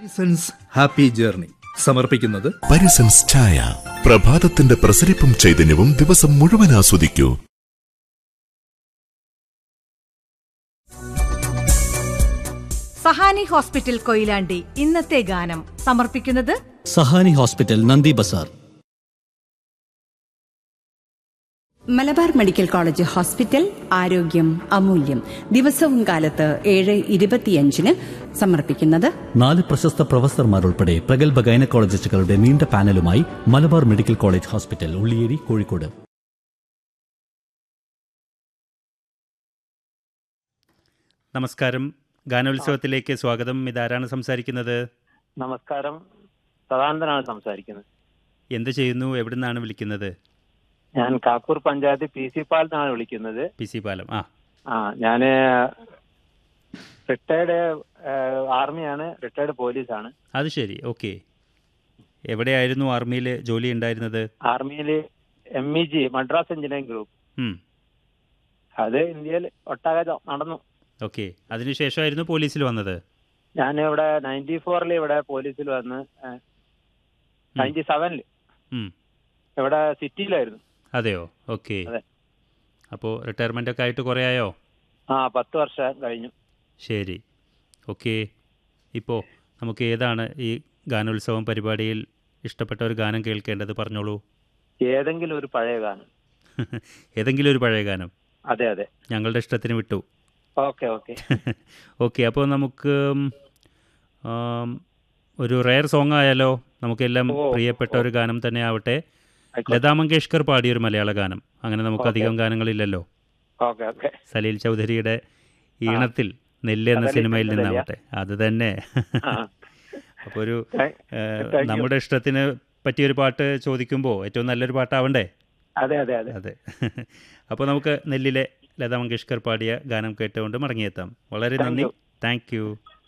Sons happy journey സമർപ്പിക്കുന്നത് പരിസൻസ് ചായ പ്രഭാതത്തിന്റെ പ്രസരിപ്പും ചൈതന്യവും ദിവസം മുഴുവൻ ആസ്വദിക്കൂ സഹാനി ഹോസ്പിറ്റൽ കൊയിലാണ്ടി ഇന്നത്തെ ഗാനം സമർപ്പിക്കുന്നത് Sahani hospital Nandi Bazar Malabar medical college hospital ആരോഗ്യം അമൂല്യം ദിവസവും കാലത്ത് ഏഴ് ഇരുപത്തിയഞ്ചിന് സമർപ്പിക്കുന്നത് നാല് പ്രശസ്ത പ്രൊഫസർമാരുൾപ്പെടെ പ്രഗത്ഭ ഗൈനക്കോളജിസ്റ്റുകളുടെ നീണ്ട പാനലുമായി Malabar medical college hospital Ulliyeri Kozhikode നമസ്കാരം ഗാനോത്സവത്തിലേക്ക് സ്വാഗതം ഇതാരാണ് സംസാരിക്കുന്നത് നമസ്കാരം സദാനന്ദനാണ് സംസാരിക്കുന്നത് എന്ത് ചെയ്യുന്നു എവിടുന്നാണ് വിളിക്കുന്നത് ഞാൻ കാക്കൂർ പഞ്ചായത്ത് പി സി പാലത്താണ് വിളിക്കുന്നത് പി സി പാലം ആ ആ ഞാന് റിട്ടയർഡ് ആർമിയാണ് റിട്ടയർഡ് പോലീസാണ് അത് ശരി ഓക്കെ എവിടെയായിരുന്നു ആർമിയിൽ ജോലി ഉണ്ടായിരുന്നത് ആർമിയിൽ M E G Madras engineering group ഉം, അത് ഇന്ത്യയിൽ ഒട്ടാകെ നടന്നു ഓക്കെ അതിനുശേഷമായിരുന്നു പോലീസിൽ വന്നത് ഞാൻ ഇവിടെ നയൻറ്റി ഫോറിൽ ഇവിടെ പോലീസിൽ വന്ന് നയൻറ്റി സെവനിൽ ഉം, ഇവിടെ സിറ്റിയിലായിരുന്നു അതെയോ ഓക്കെ അതെ. അപ്പോൾ റിട്ടയർമെൻ്റ് ഒക്കെ ആയിട്ട് കുറേ ആയോ ആ പത്ത് വർഷം കഴിഞ്ഞു ശരി ഓക്കെ ഇപ്പോൾ നമുക്ക് ഏതാണ് ഈ ഗാനോത്സവം പരിപാടിയിൽ ഇഷ്ടപ്പെട്ട ഒരു ഗാനം കേൾക്കേണ്ടത് പറഞ്ഞോളൂ ഏതെങ്കിലും ഒരു പഴയ ഗാനം ഏതെങ്കിലും ഒരു പഴയ ഗാനം അതെ അതെ ഞങ്ങളുടെ ഇഷ്ടത്തിന് വിട്ടു ഓക്കെ ഓക്കെ ഓക്കെ അപ്പോൾ നമുക്ക് ഉം, ആം, ഒരു റെയർ സോങ് ആയാലോ നമുക്കെല്ലാം ഓ, പ്രിയപ്പെട്ട ഓ. ഒരു ഗാനം തന്നെ ആവട്ടെ ആയിക്കോട്ടെ. ലതാ മങ്കേഷ്കർ പാടിയ ഒരു മലയാള ഗാനം അങ്ങനെ നമുക്ക് ഓക്കെ. അധികം ഗാനങ്ങളില്ലല്ലോ ഓക്കെ ഓക്കെ സലീൽ ചൗധരിയുടെ ഈണത്തിൽ നെല്ല് എന്ന സലീൽ സിനിമയിൽ ചൗധരിയാ? നിന്നാവട്ടെ അത് തന്നെ ആ. അപ്പോൾ ഒരു Thank- ഏഹ്, Thank you. നമ്മുടെ ഇഷ്ടത്തിന് പറ്റിയൊരു പാട്ട് ചോദിക്കുമ്പോൾ ഏറ്റവും നല്ലൊരു പാട്ടാവണ്ടേ അതെ അതെ അതെ അതെ അപ്പോൾ നമുക്ക് നെല്ലിലെ ലതാ മങ്കേഷ്കർ പാടിയ ഗാനം കേട്ടുകൊണ്ട് മടങ്ങിയെത്താം വളരെ Thank നന്ദി you. Thank you